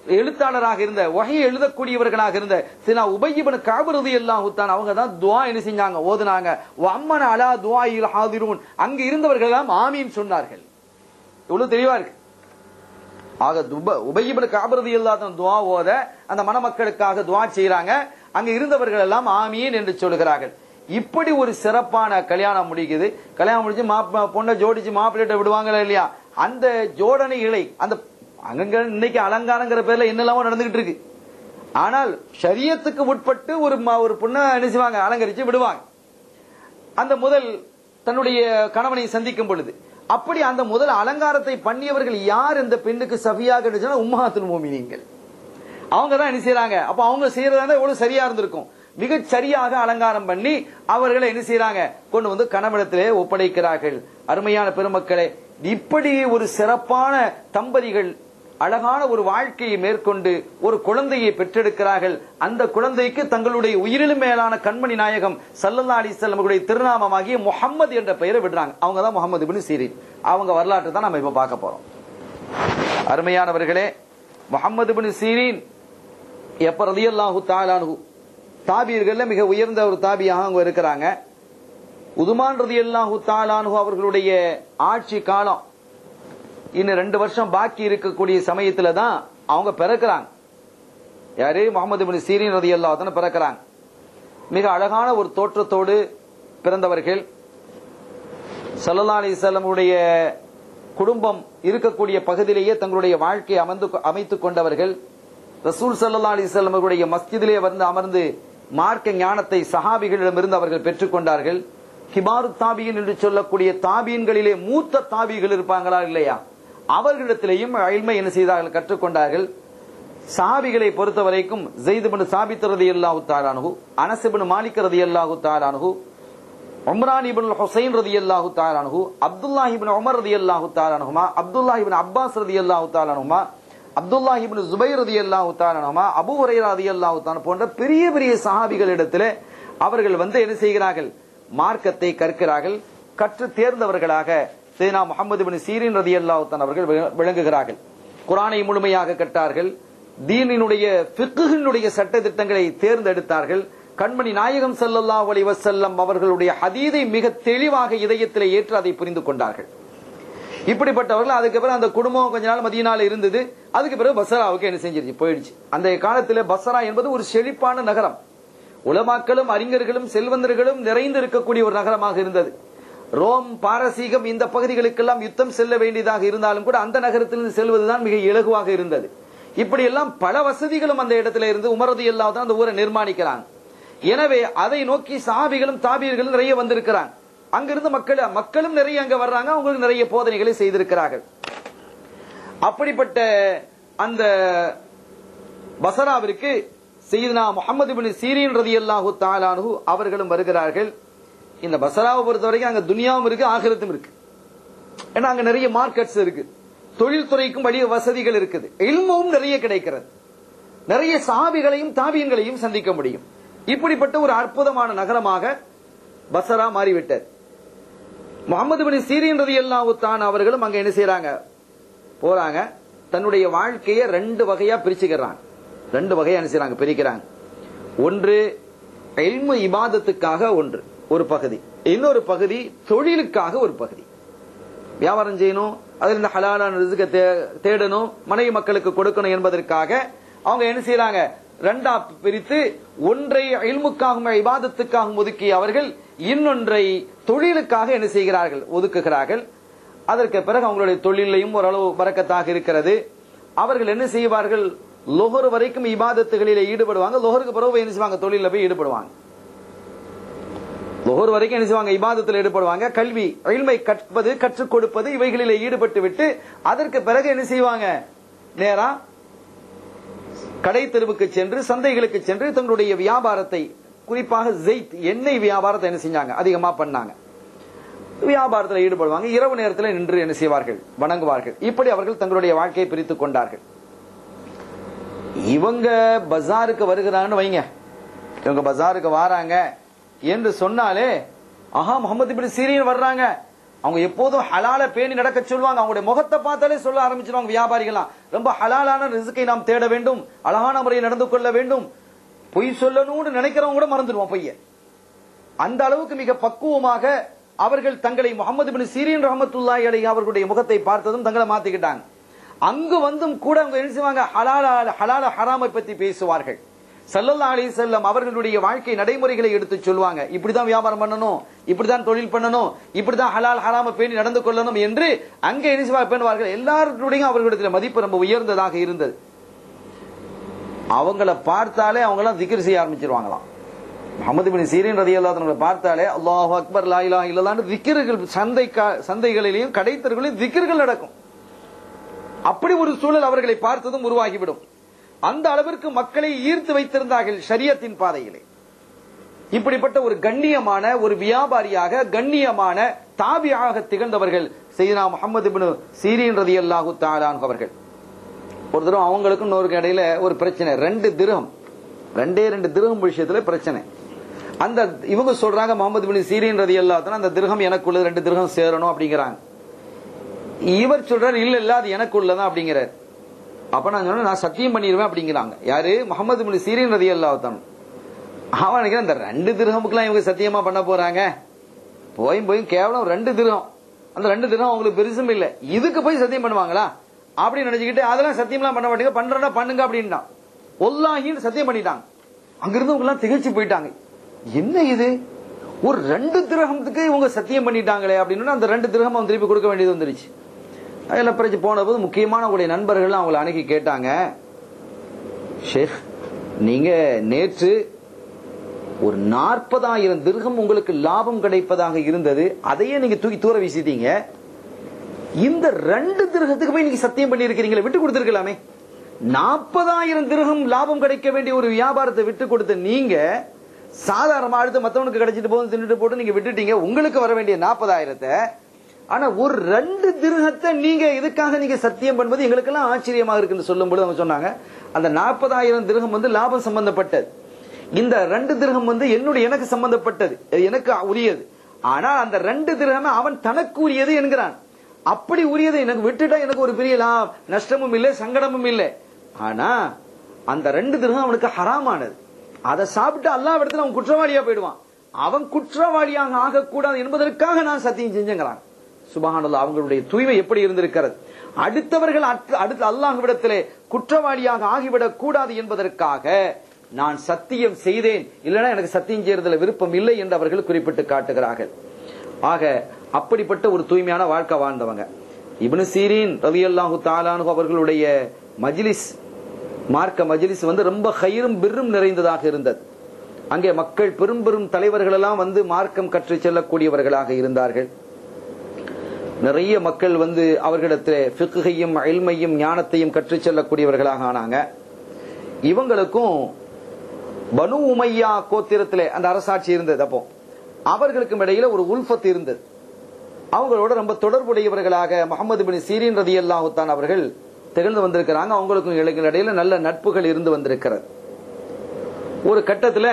எழுத்தாளராக இருந்த வகையை எழுதக்கூடியவர்களாக இருந்த சினா உபயிபன காபருதி எல்லாம் தான் அவங்க தான் துவா என்ன செஞ்சாங்க ஓதுனாங்க அம்மன அலா துவாயில் ஹாதிரூன் அங்க இருந்தவர்கள் எல்லாம் ஆமீன் சொன்னார்கள் இவ்வளவு தெளிவா இருக்கு ஆக துப உபயிபன காபருதி எல்லாம் துவா ஓத அந்த மணமக்களுக்காக துவா செய்யறாங்க அங்க இருந்தவர்கள் எல்லாம் ஆமீன் என்று சொல்கிறார்கள் இப்படி ஒரு சிறப்பான கல்யாணம் முடிக்குது கல்யாணம் முடிச்சு மாப்ப பொண்ணை ஜோடிச்சு மாப்பிள்ளைகிட்ட விடுவாங்களா இல்லையா அந்த ஜோடனைகளை அந்த அங்கங்க இன்னைக்கு அலங்காரங்கிற பேர்ல என்னெல்லாமோ நடந்துகிட்டு இருக்கு ஆனால் ஷரியத்துக்கு உட்பட்டு ஒரு ம- ஒரு பொண்ணை என்ன செய்வாங்க அலங்கரிச்சு விடுவாங்க அந்த முதல் தன்னுடைய கணவனை சந்திக்கும் பொழுது அப்படி அந்த முதல் அலங்காரத்தை பண்ணியவர்கள் யார் இந்த பெண்ணுக்கு சஃபியாக சொன்னா உம்மஹாத்துல் மோமினிங்கள் அவங்க தான் என்ன செய்யறாங்க அப்ப அவங்க செய்யறதா இருந்தா எவ்வளவு சரியா இருந்திருக்கும் மிகச் சரியாக அலங்காரம் பண்ணி அவர்களை என்ன செய்யறாங்க கொண்டு வந்து கணவனத்திலே ஒப்படைக்கிறார்கள் அருமையான பெருமக்களே இப்படி ஒரு சிறப்பான தம்பதிகள் அழகான ஒரு வாழ்க்கையை மேற்கொண்டு ஒரு குழந்தையை பெற்றெடுக்கிறார்கள் அந்த குழந்தைக்கு தங்களுடைய உயிரிலும் மேலான கண்மணி நாயகம் சல்லல்லா அலிஸ்லாம் அவர்களுடைய திருநாமமாகிய முஹம்மது என்ற பெயரை விடுறாங்க அவங்க தான் முகமது பின் சீரின் அவங்க வரலாற்றை தான் நம்ம இப்ப பார்க்க போறோம் அருமையானவர்களே முகமது பின் சீரின் எப்ப ரலியல்லாஹு தாலானு தாபியர்கள்ல மிக உயர்ந்த ஒரு தாபியாக அவங்க இருக்கிறாங்க உதுமான் ரலியல்லாஹு தாலானு அவர்களுடைய ஆட்சி காலம் இன்னும் ரெண்டு வருஷம் பாக்கி இருக்கக்கூடிய சமயத்துல தான் அவங்க பிறக்கிறாங்க யாரு முகமது பின் சீரின் ரதி அல்லாஹ் பிறக்கிறாங்க மிக அழகான ஒரு தோற்றத்தோடு பிறந்தவர்கள் சல்லல்லா அலிசல்லமுடைய குடும்பம் இருக்கக்கூடிய பகுதியிலேயே தங்களுடைய வாழ்க்கையை அமர்ந்து அமைத்துக் கொண்டவர்கள் ரசூல் சல்லல்லா அலிசல்லம் அவர்களுடைய மஸ்ஜிதிலே வந்து அமர்ந்து மார்க்க ஞானத்தை சஹாபிகளிடமிருந்து அவர்கள் பெற்றுக்கொண்டார்கள் கிபாரு தாபியின் என்று சொல்லக்கூடிய தாபியன்களிலே மூத்த தாபிகள் இருப்பாங்களா இல்லையா அவர்களிடத்திலேயும் அயல்மை என்ன செய்தார்கள் கற்றுக்கொண்டார்கள் சஹாபிகளை பொறுத்த வரைக்கும் ஜெயிதுபின் சாபித் ரதி அல்லாஹு தாலானு அனசிபின் மாலிக் ரதி அல்லாஹு தாலானு உம்ரான் இபின் ஹுசைன் ரதி அல்லாஹு தாலானு அப்துல்லா இபின் உமர் ரதி அல்லாஹு தாலானுமா அப்துல்லா இபின் அப்பாஸ் ரதி அல்லாஹு தாலானுமா அப்துல்லா இபின் ஜுபைர் ரதி அல்லாஹு தாலானுமா அபு ஹுரைரா ரதி அல்லாஹு தாலா போன்ற பெரிய பெரிய சஹாபிகளிடத்தில் அவர்கள் வந்து என்ன செய்கிறார்கள் மார்க்கத்தை கற்கிறார்கள் கற்று தேர்ந்தவர்களாக சேனா முகமது பின் சீரின் ரதி அல்லாஹு அவர்கள் விள- விளங்குகிறார்கள் குரானை முழுமையாக கற்றார்கள் தீனினுடைய பிக்குகளினுடைய சட்ட திட்டங்களை தேர்ந்தெடுத்தார்கள் கண்மணி நாயகம் ஸல்லல்லாஹு அலைஹி வஸல்லம் அவர்களுடைய ஹதீதை மிக தெளிவாக இதயத்தில் ஏற்று அதை புரிந்து கொண்டார்கள் இப்படிப்பட்டவர்கள் அதுக்கு பிறகு அந்த குடும்பம் கொஞ்ச நாள் மதியனால இருந்தது அதுக்கு பிறகு பசராவுக்கு என்ன செஞ்சிருச்சு போயிடுச்சு அந்த காலத்துல பசரா என்பது ஒரு செழிப்பான நகரம் உலமாக்களும் அறிஞர்களும் செல்வந்தர்களும் நிறைந்து இருக்கக்கூடிய ஒரு நகரமாக இருந்தது ரோம் பாரசீகம் இந்த பகுதிகளுக்கெல்லாம் யுத்தம் செல்ல வேண்டியதாக இருந்தாலும் கூட அந்த நகரத்திலிருந்து செல்வதுதான் மிக இலகுவாக இருந்தது இப்படி எல்லாம் பல வசதிகளும் அந்த இடத்துல இருந்து உமரது எல்லாம் தான் அந்த ஊரை நிர்மாணிக்கிறாங்க எனவே அதை நோக்கி சாபிகளும் தாபியர்களும் நிறைய வந்திருக்கிறாங்க அங்கிருந்து மக்கள் மக்களும் நிறைய அங்க வர்றாங்க அவங்களுக்கு நிறைய போதனைகளை செய்திருக்கிறார்கள் அப்படிப்பட்ட அந்த பசராவிற்கு செய்தனா முகமது பின் சீரின் ரதி அல்லாஹு தாலானு அவர்களும் வருகிறார்கள் இந்த பசராவை பொறுத்த வரைக்கும் அங்க துனியாவும் இருக்கு ஆகிரத்தும் இருக்கு ஏன்னா அங்க நிறைய மார்க்கெட்ஸ் இருக்கு தொழில்துறைக்கும் வழிய வசதிகள் இருக்குது இல்மும் நிறைய கிடைக்கிறது நிறைய சாபிகளையும் தாபியங்களையும் சந்திக்க முடியும் இப்படிப்பட்ட ஒரு அற்புதமான நகரமாக பசரா மாறிவிட்டது முகமது பின் சீரின் ரதி அல்லாஹு தான் அவர்களும் அங்க என்ன செய்யறாங்க போறாங்க தன்னுடைய வாழ்க்கையை ரெண்டு வகையா பிரிச்சுக்கிறாங்க ரெண்டு வகையா என்ன செய்றாங்க பிரிக்கிறாங்க ஒன்று இல்மு இபாதத்துக்காக ஒன்று ஒரு பகுதி இன்னொரு பகுதி தொழிலுக்காக ஒரு பகுதி வியாபாரம் செய்யணும் அதில் இந்த ஹலாலான ரிசுக்கை தே- தேடணும் மனைவி மக்களுக்கு கொடுக்கணும் என்பதற்காக அவங்க என்ன செய்யறாங்க ரெண்டா பிரித்து ஒன்றை இல்முக்காகவும் இபாதத்துக்காகவும் ஒதுக்கிய அவர்கள் இன்னொன்றை தொழிலுக்காக என்ன செய்கிறார்கள் ஒதுக்குகிறார்கள் அதற்கு பிறகு அவங்களுடைய தொழிலையும் ஓரளவு பறக்கத்தாக இருக்கிறது அவர்கள் என்ன செய்வார்கள் லொஹர் வரைக்கும் இபாதத்துகளிலே ஈடுபடுவாங்க லொஹருக்கு பிறகு என்ன செய்வாங்க தொழில போய் ஈடுபடுவாங்க லொஹர் வரைக்கும் என்ன செய்வாங்க இபாதத்தில் ஈடுபடுவாங்க கல்வி இல்மை கற்பது கற்றுக் கொடுப்பது இவைகளிலே ஈடுபட்டு விட்டு அதற்கு பிறகு என்ன செய்வாங்க நேரா கடை தெருவுக்கு சென்று சந்தைகளுக்கு சென்று தங்களுடைய வியாபாரத்தை குறிப்பாக ஜெயித் எண்ணெய் வியாபாரத்தை என்ன செஞ்சாங்க அதிகமா பண்ணாங்க வியாபாரத்தில் ஈடுபடுவாங்க இரவு நேரத்தில் நின்று என்ன செய்வார்கள் வணங்குவார்கள் இப்படி அவர்கள் தங்களுடைய வாழ்க்கையை பிரித்துக் கொண்டார்கள் இவங்க பஜாருக்கு வருகிறாங்கன்னு வைங்க இவங்க பஜாருக்கு வராங்க என்று சொன்னாலே ஆஹா முகமது இப்படி சீரியன் வர்றாங்க அவங்க எப்போதும் ஹலால பேணி நடக்க சொல்லுவாங்க அவங்களுடைய முகத்தை பார்த்தாலே சொல்ல ஆரம்பிச்சிருவாங்க வியாபாரிகள்லாம் ரொம்ப ஹலாலான ரிசுக்கை நாம் தேட வேண்டும் அழகான முறையில் நடந்து கொள்ள வேண்டும் பொய் சொல்லணும்னு நினைக்கிறவங்க கூட மறந்துடுவான் பொய்ய அந்த அளவுக்கு மிக பக்குவமாக அவர்கள் தங்களை முகமது பின் சீரியன் ரஹமத்துல்லாஹி அலைஹி அவர்களுடைய முகத்தை பார்த்ததும் தங்களை மாத்திக்கிட்டாங்க அங்கு வந்தும் கூட அவங்க என்ன செய்வாங்க ஹலால ஹலால ஹராமை பத்தி பேசுவார்கள் சல்லல்லா அலி செல்லம் அவர்களுடைய வாழ்க்கை நடைமுறைகளை எடுத்து சொல்லுவாங்க இப்படிதான் வியாபாரம் பண்ணணும் இப்படிதான் தொழில் பண்ணணும் இப்படிதான் ஹலால் ஹராம பேணி நடந்து கொள்ளணும் என்று அங்கே என்ன செய்வாங்க பண்ணுவார்கள் எல்லாருடைய அவர்களுடைய மதிப்பு ரொம்ப உயர்ந்ததாக இருந்தது அவங்கள பார்த்தாலே அவங்க எல்லாம் திக்ர் செய்ய ஆரம்பிச்சிருவாங்களாம் முகமது பின் சீரின் ரதி அல்லாதவங்களை பார்த்தாலே அல்லாஹ் அக்பர் லா இலாஹ இல்லல்லான்னு திக்ர்கள் சந்தை சந்தைகளிலேயும் கடைத்தர்களிலும் திக்ர்கள் நடக்கும் அப்படி ஒரு சூழல் அவர்களை பார்த்ததும் உருவாகிவிடும் அந்த அளவிற்கு மக்களை ஈர்த்து வைத்திருந்தார்கள் ஷரியத்தின் பாதையிலே இப்படிப்பட்ட ஒரு கண்ணியமான ஒரு வியாபாரியாக கண்ணியமான தாபியாக திகழ்ந்தவர்கள் செய்தனா முகமது பின் சீரின் ரதி அல்லாஹு தாலான் அவர்கள் ஒரு தடவை அவங்களுக்கும் இன்னொருக்கு இடையில ஒரு பிரச்சனை ரெண்டு திருகம் ரெண்டே ரெண்டு திருகம் விஷயத்துல பிரச்சனை அந்த இவங்க சொல்றாங்க முகமது பின் சீரின் ரதி அல்லாத்தான் அந்த திருகம் எனக்குள்ள ரெண்டு திருகம் சேரணும் அப்படிங்கிறாங்க இவர் சொல்றாரு இல்ல இல்ல அது எனக்குள்ளதான் அப்படிங்கிறார் அப்ப நான் சொன்னேன் நான் சத்தியம் பண்ணிடுவேன் அப்படிங்கிறாங்க யாரு முகமது பின் சீரின் ரதி அல்லாத்தான் அவன் நினைக்கிறேன் இந்த ரெண்டு திருகமுக்கெல்லாம் இவங்க சத்தியமா பண்ண போறாங்க போயும் போயும் கேவலம் ரெண்டு திருகம் அந்த ரெண்டு திருகம் அவங்களுக்கு பெருசும் இல்ல இதுக்கு போய் சத்தியம் பண்ணுவாங்களா அப்படின்னு நினைச்சுக்கிட்டு அதெல்லாம் சத்தியம்லாம் பண்ண மாட்டீங்க பண்றதா பண்ணுங்க அப்படின்ட்டான் ஒல்லாகின்னு சத்தியம் பண்ணிட்டாங்க அங்கிருந்து எல்லாம் திகழ்ச்சி போயிட்டாங்க என்ன இது ஒரு ரெண்டு திரகத்துக்கு இவங்க சத்தியம் பண்ணிட்டாங்களே அப்படின்னு அந்த ரெண்டு திரகம் அவன் திருப்பி கொடுக்க வேண்டியது வந்துருச்சு அதில் பிரச்சனை போன போது முக்கியமான உங்களுடைய நண்பர்கள் அவங்களை அணுகி கேட்டாங்க ஷேக் நீங்க நேற்று ஒரு நாற்பதாயிரம் திருகம் உங்களுக்கு லாபம் கிடைப்பதாக இருந்தது அதையே நீங்க தூக்கி தூர வீசிட்டீங்க இந்த ரெண்டு திருகத்துக்கு போய் நீங்க சத்தியம் பண்ணி இருக்கிறீங்களே விட்டு கொடுத்திருக்கலாமே நாற்பதாயிரம் திருகம் லாபம் கிடைக்க வேண்டிய ஒரு வியாபாரத்தை விட்டு கொடுத்த நீங்க சாதாரணமா அடுத்து மத்தவனுக்கு கிடைச்சிட்டு போது தின்னுட்டு போட்டு நீங்க விட்டுட்டீங்க உங்களுக்கு வர வேண்டிய நாற்பதாயிரத்தை ஆனா ஒரு ரெண்டு திருகத்தை நீங்க இதுக்காக நீங்க சத்தியம் பண்ணுவது எங்களுக்கு எல்லாம் ஆச்சரியமா இருக்குன்னு சொல்லும்போது அவங்க சொன்னாங்க அந்த நாற்பதாயிரம் திருகம் வந்து லாபம் சம்பந்தப்பட்டது இந்த ரெண்டு திருகம் வந்து என்னுடைய எனக்கு சம்பந்தப்பட்டது எனக்கு உரியது ஆனா அந்த ரெண்டு திருகமே அவன் தனக்கு உரியது என்கிறான் அப்படி உரியதை எனக்கு விட்டுட்டா எனக்கு ஒரு பெரிய லா- நஷ்டமும் இல்லை சங்கடமும் இல்லை ஆனா அந்த ரெண்டு திருகம் அவனுக்கு ஹராமானது அதை சாப்பிட்டு அல்லாஹ் இடத்துல அவன் குற்றவாளியா போயிடுவான் அவன் குற்றவாளியாக ஆகக்கூடாது என்பதற்காக நான் சத்தியம் செஞ்சேங்கிறான் சுபஹானல்லாஹ் அவங்களுடைய தூய்மை எப்படி இருந்திருக்கிறது அடுத்தவர்கள் அற்ற- அடுத்த அல்லாஹ்விடத்திலே குற்றவாளியாக ஆகிவிடக் கூடாது என்பதற்காக நான் சத்தியம் செய்தேன் இல்லைன்னா எனக்கு சத்தியம் செய்யறதுல விருப்பம் இல்லை என்று அவர்கள் குறிப்பிட்டு காட்டுகிறார்கள் ஆக அப்படிப்பட்ட ஒரு தூய்மையான வாழ்க்கை வாழ்ந்தவங்க இப்னு சீரின் ரலியல்லாஹு தாலானு அவர்களுடைய மஜ்லிஸ் மார்க்க மஜ்லிஸ் வந்து ரொம்ப கயிறும் பிர்ரும் நிறைந்ததாக இருந்தது அங்கே மக்கள் பெரும் பெரும் தலைவர்கள் எல்லாம் வந்து மார்க்கம் கற்றுச் செல்லக்கூடியவர்களாக இருந்தார்கள் நிறைய மக்கள் வந்து அவர்களிடத்தில் ஃபிக்ஹையும் இல்மையும் ஞானத்தையும் கற்றுச் செல்லக்கூடியவர்களாக ஆனாங்க இவங்களுக்கும் பனு உமையா கோத்திரத்திலே அந்த அரசாட்சி இருந்தது அப்போ அவர்களுக்கும் இடையில ஒரு உல்ஃபத் இருந்தது அவங்களோட ரொம்ப தொடர்புடையவர்களாக முகமது பின் சீரின் ரதி அல்லாஹுத்தான் அவர்கள் திகழ்ந்து வந்திருக்கிறாங்க அவங்களுக்கும் இளைஞர்கள் இடையில நல்ல நட்புகள் இருந்து வந்திருக்கிறது ஒரு கட்டத்துல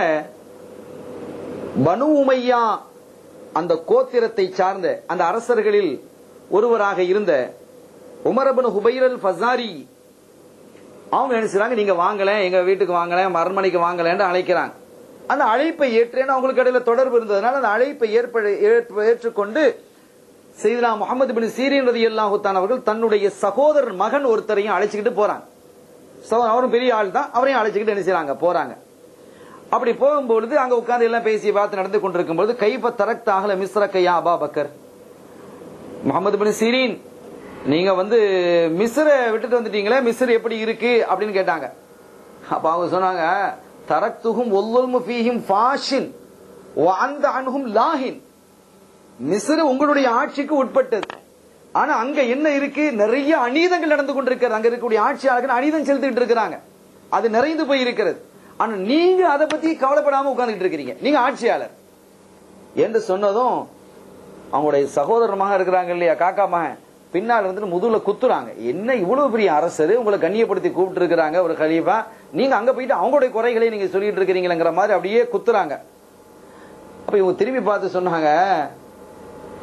பனு உமையா அந்த கோத்திரத்தை சார்ந்த அந்த அரசர்களில் ஒருவராக இருந்த உமரபன் ஹுபைரல் ஃபசாரி அவங்க என்ன செய்றாங்க நீங்க வாங்கல எங்க வீட்டுக்கு வாங்கல அரண்மனைக்கு வாங்கலன்னு அழைக்கிறாங்க அந்த அழைப்பை ஏற்றேன்னு அவங்களுக்கு இடையில தொடர்பு இருந்ததுனால அந்த அழைப்பை ஏற்ப ஏற்ப- ஏற்றுக்கொண்டு செய்தனா முகமது பின் சீரியன் ரதி அல்லாஹுத்தான் அவர்கள் தன்னுடைய சகோதரர் மகன் ஒருத்தரையும் அழைச்சிக்கிட்டு போறாங்க சகோதரன் அவரும் பெரிய ஆள் தான் அவரையும் அழைச்சிக்கிட்டு என்ன செய்றாங்க போறாங்க அப்படி போகும்பொழுது அங்க உட்கார்ந்து எல்லாம் பேசி பார்த்து நடந்து கொண்டிருக்கும் பொழுது கைப்ப தரக்தாகல மிஸ்ர கையா Abu Bakr Muhammad bin Sirin நீங்க வந்து மிஸ்ர விட்டுட்டு வந்துட்டீங்களே மிஸ்ர் எப்படி இருக்கு அப்படின்னு கேட்டாங்க அப்ப அவங்க சொன்னாங்க தரக்துகும் ஒல்லுல்மு ஃபீஹிம் ஃபாஷின் அந்த அன்ஹும் லாஹின் மிஸ்ர் உங்களுடைய ஆட்சிக்கு உட்பட்டது ஆனா அங்க என்ன இருக்கு நிறைய அநீதங்கள் நடந்து கொண்டிருக்கிறது அங்க இருக்கக்கூடிய ஆட்சியாளர்கள் அநீதம் செலுத்திட்டு இருக்கிறாங்க அது நிறைந்து போய் இருக்கிறது ஆனா நீங்க அதை பத்தி கவலைப்படாம உட்கார்ந்துட்டு இருக்கிறீங்க நீங்க ஆட்சியாளர் என்று சொன்னதும் அவங்களுடைய சகோதரர் மகன் இருக்கிறாங்க இல்லையா காக்கா மகன் பின்னால் வந்துட்டு முதுகுல குத்துறாங்க என்ன இவ்வளவு பெரிய அரசர் உங்களை கண்ணியப்படுத்தி கூப்பிட்டு இருக்கிறாங்க ஒரு கலீஃபா நீங்க அங்க போயிட்டு அவங்களுடைய குறைகளை நீங்க சொல்லிட்டு இருக்கிறீங்களேங்கிற மாதிரி அப்படியே குத்துறாங்க அப்ப இவங்க திரும்பி பார்த்து சொன்னாங்க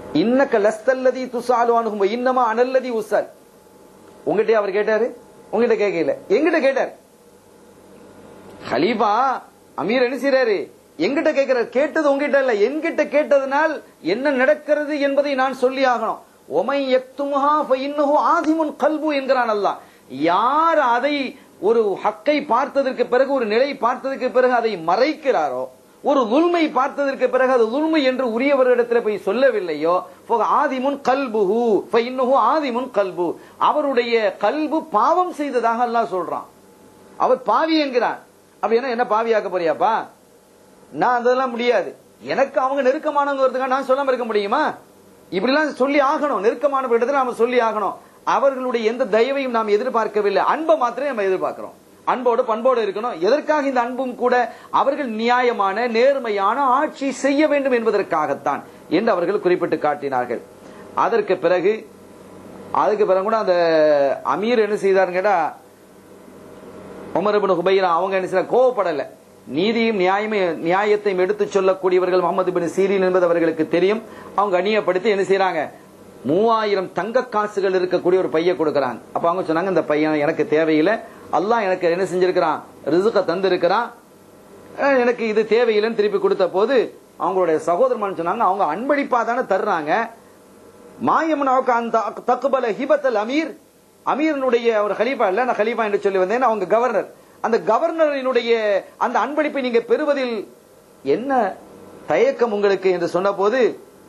இன்னக்க லஸ்தல்லதி துசாலு அனுகும் இன்னமா அனல்லதி உசால் உங்ககிட்ட அவர் கேட்டாரு உங்ககிட்ட கேட்கல எங்கிட்ட கேட்டார் ஹலீஃபா அமீர் என்ன செய்றாரு எங்கிட்ட கேட்கிறார் கேட்டது உங்ககிட்ட இல்ல என்கிட்ட கேட்டதனால் என்ன நடக்கிறது என்பதை நான் சொல்லி ஆகணும் ஒமை எக்துமுஹா ஃபஇன்னஹு ஆதிமுன் கல்பு என்கிறான் அல்லாஹ் யார் அதை ஒரு ஹக்கை பார்த்ததற்கு பிறகு ஒரு நிலை பார்த்ததற்கு பிறகு அதை மறைக்கிறாரோ ஒரு உள்மை பார்த்ததற்கு பிறகு அது உள்மை என்று உரியவரிடத்தில் போய் சொல்லவில்லையோ ஃபக ஆதிமுன் கல்புஹு ஃபஇன்னஹு ஆதிமுன் கல்பு அவருடைய கல்பு பாவம் செய்ததாக அல்லாஹ் சொல்றான் அவர் பாவி என்கிறான் அப்படின்னா என்ன பாவியாக்க போறியாப்பா நான் அதெல்லாம் முடியாது எனக்கு அவங்க நெருக்கமானவங்கிறதுக்காக நான் சொல்லாம இருக்க முடியுமா இப்படிலாம் சொல்லி ஆகணும் நெருக்கமான நாம சொல்லி ஆகணும் அவர்களுடைய எந்த தயவையும் நாம் எதிர்பார்க்கவில்லை அன்பை மாத்திரம் நம்ம எதிர்பார்க்கிறோம் அன்போடு பண்போடு இருக்கணும் எதற்காக இந்த அன்பும் கூட அவர்கள் நியாயமான நேர்மையான ஆட்சி செய்ய வேண்டும் என்பதற்காகத்தான் என்று அவர்கள் குறிப்பிட்டு காட்டினார்கள் அதற்கு பிறகு அதுக்கு பிறகு கூட அந்த அமீர் என்ன செய்தாருன்னு கேட்டா உமர் இப்னு ஹுபைரா அவங்க என்ன செய்ய கோவப்படல நீதியும் நியாயமே நியாயத்தையும் எடுத்து சொல்லக்கூடியவர்கள் முகமது பின் சீரின் என்பது அவர்களுக்கு தெரியும் அவங்க அந்நியப்படுத்தி என்ன செய்யறாங்க மூவாயிரம் தங்க காசுகள் இருக்கக்கூடிய ஒரு பைய கொடுக்கறாங்க அப்ப அவங்க சொன்னாங்க இந்த பையன் எனக்கு தேவையில்லை அல்லாஹ் எனக்கு என்ன செஞ்சிருக்கிறான் ரிசுக்க தந்திருக்கிறான் அஹ் எனக்கு இது தேவையில்லைன்னு திருப்பி கொடுத்த போது அவங்களுடைய சகோதரமான் சொன்னாங்க அவங்க அன்பளிப்பா தானே தர்றாங்க மாயமனாவுக்கு அந்த தக்குபல ஹிபத்தல் அமீர் அமீரனுடைய ஒரு ஹலீஃபா இல்ல நான் ஹலீஃபா என்று சொல்லி வந்தேன் அவங்க கவர்னர் அந்த கவர்னரினுடைய அந்த அன்பளிப்பை நீங்க பெறுவதில் என்ன தயக்கம் உங்களுக்கு என்று சொன்ன போது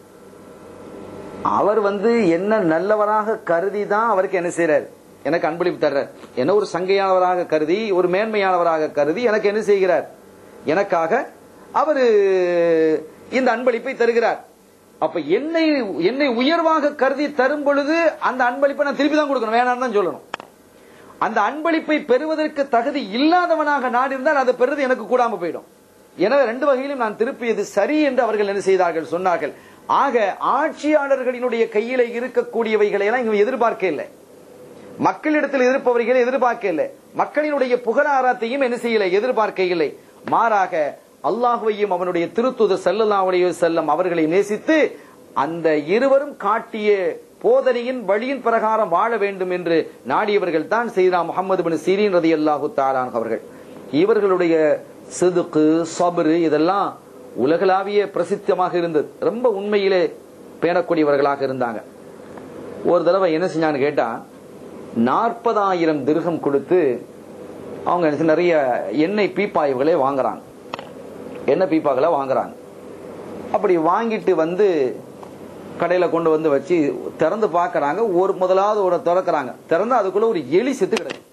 அவர் வந்து என்ன நல்லவராக கருதி தான் அவருக்கு என்ன செய்யறார் எனக்கு அன்பளிப்பு தர்றார் என்ன ஒரு சங்கையானவராக கருதி ஒரு மேன்மையானவராக கருதி எனக்கு என்ன செய்கிறார் எனக்காக அவரு இந்த அன்பளிப்பை தருகிறார் அப்ப என்னை என்னை உயர்வாக கருதி தரும் பொழுது அந்த அன்பளிப்பை நான் திருப்பி தான் கொடுக்கணும் வேணாம்னு தான் சொல்லணும் அந்த அன்பளிப்பை பெறுவதற்கு தகுதி இல்லாதவனாக நான் இருந்தால் அதை பெறுவது எனக்கு கூடாம போயிடும் எனவே ரெண்டு வகையிலும் நான் திருப்பியது சரி என்று அவர்கள் என்ன செய்தார்கள் சொன்னார்கள் ஆக ஆட்சியாளர்களினுடைய கையில இருக்கக்கூடியவைகளை எல்லாம் இங்க எதிர்பார்க்க இல்லை மக்களிடத்தில் இருப்பவர்களை எதிர்பார்க்க இல்லை மக்களினுடைய புகழாரத்தையும் என்ன செய்யல எதிர்பார்க்க இல்லை மாறாக அல்லாஹுவையும் அவனுடைய திருத்துத செல்லல்லாவுடைய செல்லம் அவர்களை நேசித்து அந்த இருவரும் காட்டிய போதனையின் வழியின் பிரகாரம் வாழ வேண்டும் என்று நாடியவர்கள் தான் செய்தா முகமது பின் சீரின் ரதி அல்லாஹு தாலான் அவர்கள் இவர்களுடைய சிதுக்கு சபரு இதெல்லாம் உலகளாவிய பிரசித்தமாக இருந்தது ரொம்ப உண்மையிலே பேணக்கூடியவர்களாக இருந்தாங்க ஒரு தடவை என்ன செஞ்சான்னு கேட்டா நாற்பதாயிரம் திருகம் கொடுத்து அவங்க என்ன செய்ய- நிறைய எண்ணெய் பீப்பாய்வுகளை வாங்குறாங்க எண்ணெய் பீப்பாக்களை வாங்குறாங்க அப்படி வாங்கிட்டு வந்து கடையில கொண்டு வந்து வச்சு திறந்து பார்க்கறாங்க ஒரு முதலாவது ஒரு திறக்கறாங்க திறந்து அதுக்குள்ள ஒரு எலி செத்து கிடக்கு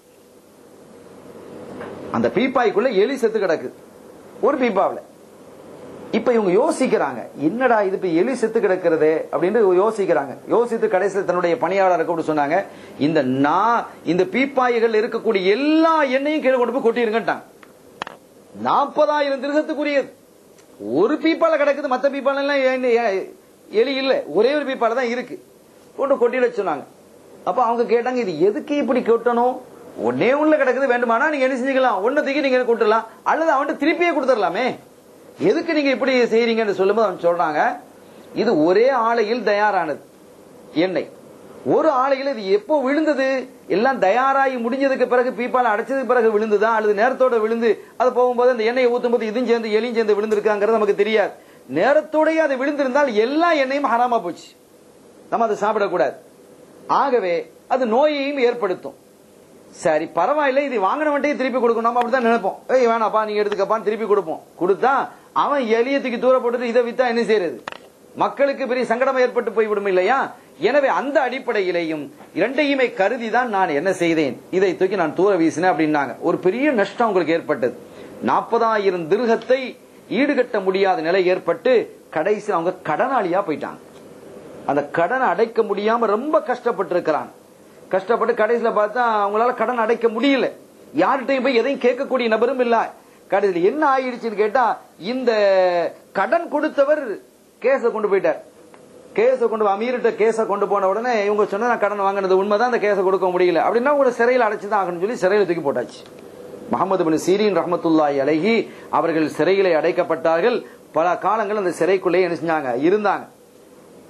அந்த பீப்பாய்க்குள்ள எலி செத்து கிடக்கு ஒரு பீப்பாவில் இப்ப இவங்க யோசிக்கிறாங்க என்னடா இது இப்ப எலி செத்து கிடக்கிறதே அப்படின்னு யோசிக்கிறாங்க யோசித்து கடைசியில் தன்னுடைய பணியாளரை கூப்பிட்டு சொன்னாங்க இந்த நான் இந்த பீப்பாய்கள் இருக்கக்கூடிய எல்லா எண்ணெயும் கீழே கொண்டு போய் கொட்டிருங்கட்டாங்க நாற்பதாயிரம் திருகத்துக்குரியது ஒரு பீப்பால கிடக்குது மத்த பீப்பால எல்லாம் எண்ணெய் எ- எலி இல்ல ஒரே ஒரு பீப்பால தான் இருக்கு கொண்டு கொட்டிட சொன்னாங்க அப்ப அவங்க கேட்டாங்க இது எதுக்கு இப்படி கொட்டணும் ஒன்னே உள்ள கிடக்குது வேண்டுமானா நீங்க என்ன செஞ்சுக்கலாம் ஒன்னு தூக்கி நீங்க கொட்டலாம் அல்லது அவன்கிட்ட திருப்பியே கொடுத்துடலாமே எதுக்கு நீங்க இப்படி செய்றீங்கன்னு சொல்லும்போது அவன் சொல்றாங்க இது ஒரே ஆலையில் தயாரானது எண்ணெய் ஒரு ஆலையில் இது எப்போ விழுந்தது எல்லாம் தயாராகி முடிஞ்சதுக்கு பிறகு பீப்பால அடைச்சதுக்கு பிறகு விழுந்துதா அல்லது நேரத்தோட விழுந்து அது போகும்போது அந்த எண்ணெயை ஊத்தும் போது இதுவும் சேர்ந்து எலியும் சேர்ந்து விழுந்திருக்காங்கிறது நமக்கு தெரியாது நேரத்தோடயே அது விழுந்திருந்தால் எல்லா எண்ணெயும் ஹராமா போச்சு நம்ம அதை சாப்பிடக்கூடாது ஆகவே அது நோயையும் ஏற்படுத்தும் சரி பரவாயில்ல இது வாங்கினவன்ட்டே திருப்பி கொடுக்கணும் நம்ம அப்படிதான் நினைப்போம் ஏய் வேணாப்பா நீங்க எடுத்துக்கப்பான்னு திருப்பி கொடுப்போம் கொடுத்தா அவன் எளியத்துக்கு தூர போட்டுட்டு இதை வித்தா என்ன செய்யறது மக்களுக்கு பெரிய சங்கடம் ஏற்பட்டு போய்விடும் இல்லையா எனவே அந்த அடிப்படையிலேயும் இரண்டையுமே கருதி தான் நான் என்ன செய்தேன் இதை தூக்கி நான் தூர வீசினேன் அப்படின்னாங்க ஒரு பெரிய நஷ்டம் உங்களுக்கு ஏற்பட்டது நாற்பதாயிரம் திருகத்தை ஈடுகட்ட முடியாத நிலை ஏற்பட்டு கடைசியில் அவங்க கடனாளியா போயிட்டாங்க அந்த கடனை அடைக்க முடியாம ரொம்ப கஷ்டப்பட்டு இருக்கிறாங்க கஷ்டப்பட்டு கடைசியில பார்த்தா அவங்களால கடன் அடைக்க முடியல யார்கிட்டயும் போய் எதையும் கேட்கக்கூடிய நபரும் இல்ல கடைசியில் என்ன ஆயிடுச்சுன்னு கேட்டா இந்த கடன் கொடுத்தவர் கேஸ கொண்டு போயிட்டார் கேஸ கொண்டு போய் அமீர்கிட்ட கேஸ கொண்டு போன உடனே இவங்க சொன்னா நான் கடன் வாங்கினது உண்மைதான் அந்த கேஸை கொடுக்க முடியல அப்படின்னா உங்களை சிறையில் அடைச்சுதான் ஆகணும்னு சொல்லி சிறையில் தூக்கி போட்டாச்சு முகமது பின் சீரின் ரஹமத்துல்லாஹி அலைஹி அவர்கள் சிறையிலே அடைக்கப்பட்டார்கள் பல காலங்கள் அந்த சிறைக்குள்ளே என்ன செஞ்சாங்க இருந்தாங்க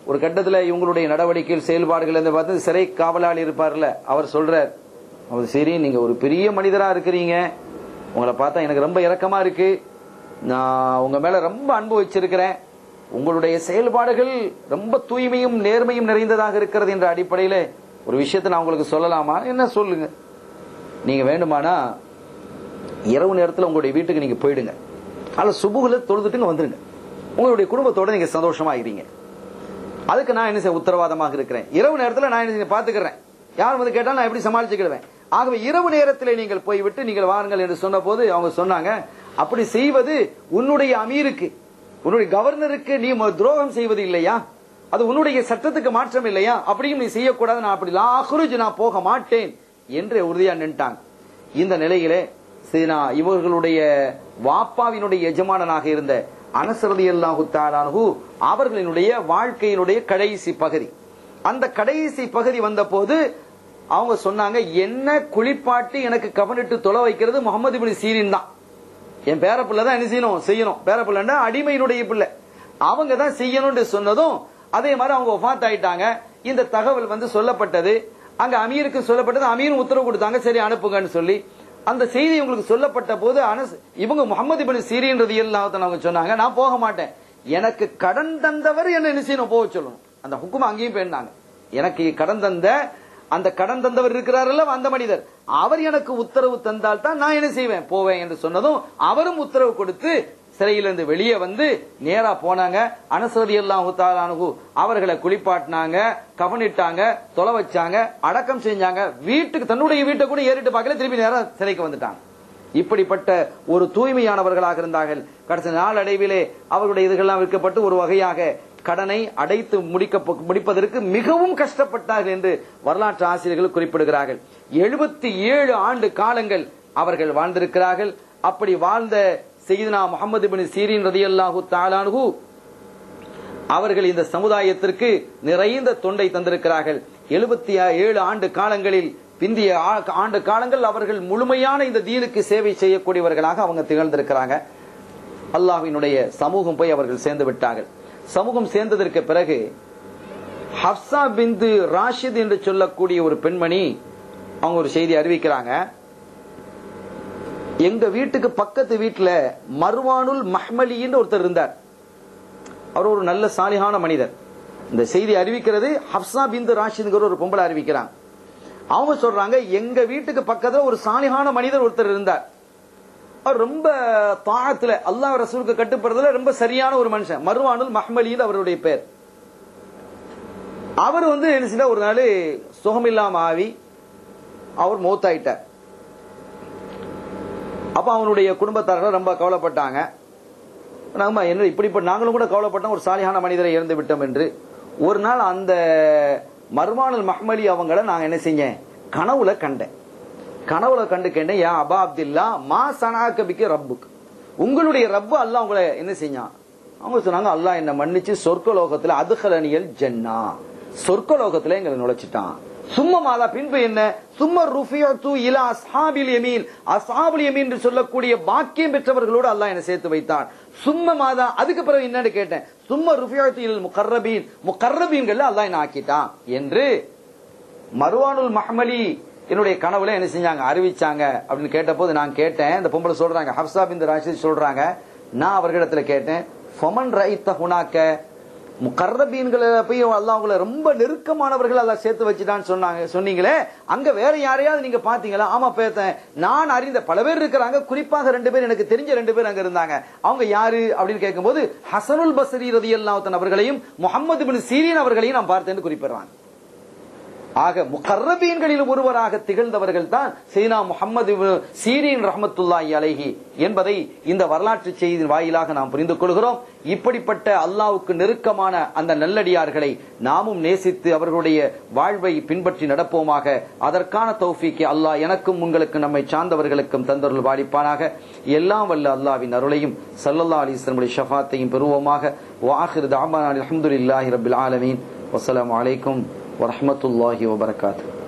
ஒரு கட்டத்துல இவங்களுடைய நடவடிக்கைகள் செயல்பாடுகள் இந்த பார்த்து சிறை காவலாளி இருப்பார்ல அவர் சொல்றார் அவர் சரி நீங்க ஒரு பெரிய மனிதரா இருக்கிறீங்க உங்களை பார்த்தா எனக்கு ரொம்ப இரக்கமா இருக்கு நான் உங்க மேல ரொம்ப அன்பு வச்சிருக்கிறேன் உங்களுடைய செயல்பாடுகள் ரொம்ப தூய்மையும் நேர்மையும் நிறைந்ததாக இருக்கிறது என்ற அடிப்படையில ஒரு விஷயத்தை நான் உங்களுக்கு சொல்லலாமா என்ன சொல்லுங்க நீங்க வேண்டுமானா இரவு நேரத்துல உங்களுடைய வீட்டுக்கு நீங்க போயிடுங்க அல்ல சுபுகுல தொழுதுட்டுங்க வந்துருங்க உங்களுடைய குடும்பத்தோட நீங்க சந்தோஷமா இருங்க அதுக்கு நான் என்ன செய்ய உத்தரவாதமாக இருக்கிறேன் இரவு நேரத்துல நான் என்ன செய்ய பாத்துக்கிறேன் யார் வந்து கேட்டாலும் நான் எப்படி சமாளிச்சுக்கிடுவேன் ஆகவே இரவு நேரத்தில் நீங்கள் போய்விட்டு நீங்கள் வாருங்கள் என்று சொன்ன போது அவங்க சொன்னாங்க அப்படி செய்வது உன்னுடைய அமீருக்கு உன்னுடைய கவர்னருக்கு நீ ம- துரோகம் செய்வது இல்லையா அது உன்னுடைய சட்டத்துக்கு மாற்றம் இல்லையா அப்படியும் நீ செய்யக்கூடாது நான் அப்படி லாஹுருஜ் நான் போக மாட்டேன் என்று உறுதியா நின்ட்டாங்க இந்த நிலையிலே சீனா இவர்களுடைய வாப்பாவினுடைய எஜமானனாக இருந்த அனசரதி அல்லாஹு தாலானு அவர்களினுடைய வாழ்க்கையினுடைய கடைசி பகுதி அந்த கடைசி பகுதி வந்த போது அவங்க சொன்னாங்க என்ன குளிப்பாட்டி எனக்கு கவனிட்டு தொலை வைக்கிறது முகமது இபின் சீரின் தான் என் பேர பிள்ளை தான் என்ன செய்யணும் செய்யணும் பேர பிள்ளைன்னா அடிமையினுடைய பிள்ளை அவங்க தான் செய்யணும்னு சொன்னதும் அதே மாதிரி அவங்க ஒஃபாத் ஆயிட்டாங்க இந்த தகவல் வந்து சொல்லப்பட்டது அங்க அமீருக்கு சொல்லப்பட்டது அமீரும் உத்தரவு கொடுத்தாங்க சரி அனுப்புங்கன்னு சொல்லி அந்த செய்தி உங்களுக்கு சொல்லப்பட்ட போது அனஸ் இவங்க முகமது இபின் சீரின்றது இல்லாத அவங்க சொன்னாங்க நான் போக மாட்டேன் எனக்கு கடன் தந்தவர் என்ன என்ன செய்யணும் போக சொல்லணும் அந்த ஹுக்கும் அங்கேயும் போயிருந்தாங்க எனக்கு கடன் தந்த அந்த கடன் தந்தவர் இருக்கிறாரல்ல அந்த மனிதர் அவர் எனக்கு உத்தரவு தந்தால் தான் நான் என்ன செய்வேன் போவேன் என்று சொன்னதும் அவரும் உத்தரவு கொடுத்து சிறையிலிருந்து வெளியே வந்து நேரா போனாங்க அனசரதி அல்லாஹு அவர்களை குளிப்பாட்டினாங்க கவனிட்டாங்க தொலை வச்சாங்க அடக்கம் செஞ்சாங்க வீட்டுக்கு தன்னுடைய வீட்டை கூட ஏறிட்டு பார்க்கல திருப்பி நேரா சிறைக்கு வந்துட்டாங்க இப்படிப்பட்ட ஒரு தூய்மையானவர்களாக இருந்தார்கள் கடைசி நாளடைவிலே அவர்களுடைய இதுகள்லாம் விற்கப்பட்டு ஒரு வகையாக கடனை அடைத்து முடிக்க முடிப்பதற்கு மிகவும் கஷ்டப்பட்டார்கள் என்று வரலாற்று ஆசிரியர்கள் குறிப்பிடுகிறார்கள் எழுபத்தி ஏழு ஆண்டு காலங்கள் அவர்கள் வாழ்ந்திருக்கிறார்கள் அப்படி வாழ்ந்த செய்தினா முகமது பின் சீரின் ரதியல்லாஹு தாலானு அவர்கள் இந்த சமுதாயத்திற்கு நிறைந்த தொண்டை தந்திருக்கிறார்கள் எழுபத்தி ஏழு ஆண்டு காலங்களில் பிந்திய ஆ- ஆண்டு காலங்கள் அவர்கள் முழுமையான இந்த தீனுக்கு சேவை செய்யக்கூடியவர்களாக அவங்க திகழ்ந்திருக்கிறாங்க அல்லாஹ்வினுடைய சமூகம் போய் அவர்கள் சேர்ந்து விட்டார்கள் சமூகம் சேர்ந்ததற்கு பிறகு ஹப்சா பிந்து ராஷித் என்று சொல்லக்கூடிய ஒரு பெண்மணி அவங்க ஒரு செய்தி அறிவிக்கிறாங்க எங்க வீட்டுக்கு பக்கத்து வீட்டுல மர்வானுல் மஹ்மலின்னு ஒருத்தர் இருந்தார் அவர் ஒரு நல்ல சாலிகான மனிதர் இந்த செய்தி அறிவிக்கிறது ஹப்சா பிந்து ராஷித்ங்கிற ஒரு பொம்பளை அறிவிக்கிறாங்க அவங்க சொல்றாங்க எங்க வீட்டுக்கு பக்கத்துல ஒரு சாலிகான மனிதர் ஒருத்தர் இருந்தார் அவர் ரொம்ப தாகத்துல அல்லாஹ் ரசூலுக்கு கட்டுப்படுறதுல ரொம்ப சரியான ஒரு மனுஷன் மர்வானுல் மஹ்மலின்னு அவருடைய பேர் அவர் வந்து என்ன செய்தார், ஒரு நாள் சுகமில்லாம ஆவி அவர் மௌத்தாயிட்டார் அப்ப அவனுடைய குடும்பத்தார்கள் ரொம்ப கவலைப்பட்டாங்க நாம என்ன இப்படிப்பட்ட நாங்களும் கூட கவலைப்பட்டோம் ஒரு சாலியான மனிதரை இறந்து விட்டோம் என்று ஒரு நாள் அந்த மர்மானல் மஹ்மலி அவங்கள நாங்க என்ன செஞ்சேன் கனவுல கண்டேன் கனவுல கண்டு கேட்டேன் யா அபா அப்துல்லா மா சனாக்கபிக்கு ரப்புக்கு உங்களுடைய ரப்பு அல்லாஹ் உங்களை என்ன செஞ்சான் அவங்க சொன்னாங்க அல்லாஹ் என்ன மன்னிச்சு சொர்க்க லோகத்துல அதுகலனியல் ஜன்னா சொர்க்க லோகத்துல எங்களை நுழைச்சிட்டான் சும்மா மாதா பின்பு என்ன சும்மா ருஃபியத்து இலா அஸ்ஹாபில் யமீன் அஸ்ஹாபுல் யமீன் என்று சொல்லக்கூடிய பாக்கியம் பெற்றவர்களோடு அல்லாஹ் என்ன சேர்த்து வைத்தான் சும்மா மாதா அதுக்கு பிறகு என்னன்னு கேட்டேன் சும்மா ருஃபியத்து இல் முகர்ரபீன் முகர்ரபீன்கள் அல்லாஹ் என்ன ஆக்கிட்டான் என்று மருவானுல் மஹ்மலி என்னுடைய கனவுல என்ன செஞ்சாங்க அறிவிச்சாங்க அப்படின்னு கேட்டபோது நான் கேட்டேன் இந்த பொம்பளை சொல்றாங்க ஹப்சா பின் ராஷித் சொல்றாங்க நான் அவர்களிடத்துல கேட்டேன் ஃபமன் ரைத்த ஹுனாக்க முகர்ரபீன்களை போய் அல்லாஹ் அவங்கள ரொம்ப நெருக்கமானவர்கள் அல்லாஹ் சேர்த்து வச்சுட்டான்னு சொன்னாங்க சொன்னீங்களே அங்க வேற யாரையாவது நீங்க பாத்தீங்களா ஆமா பேத்தேன் நான் அறிந்த பல பேர் இருக்கிறாங்க குறிப்பாக ரெண்டு பேர் எனக்கு தெரிஞ்ச ரெண்டு பேர் அங்க இருந்தாங்க அவங்க யாரு அப்படின்னு கேட்கும்போது ஹசனுல் பஸ்ரி ரதியல்லாஹு அவர்களையும் முகமது பின் சீரியன் அவர்களையும் நான் பார்த்தேன்னு குறிப்பிடுறாங்க ஆக முகர்ரபீன்களில் ஒருவராக திகழ்ந்தவர்கள் தான் சீனா முகமது சீரின் ரஹமத்துல்லாஹி அலைஹி என்பதை இந்த வரலாற்று செய்தியின் வாயிலாக நாம் புரிந்து கொள்கிறோம் இப்படிப்பட்ட அல்லாஹ்வுக்கு நெருக்கமான அந்த நல்லடியார்களை நாமும் நேசித்து அவர்களுடைய வாழ்வை பின்பற்றி நடப்போமாக அதற்கான தௌஃபீக்கை அல்லாஹ் எனக்கும் உங்களுக்கு நம்மை சார்ந்தவர்களுக்கும் தந்தருள் வாடிப்பானாக எல்லாம் வல்ல அல்லாஹ்வின் அருளையும் சல்லல்லா அலிஸ்லமுடைய ஷஃபாத்தையும் பெறுவோமாக வாஹிர் தாபான் அலமதுல்லாஹி ரபில் ஆலமீன் வசலாம் அலைக்கும் ورحمة الله وبركاته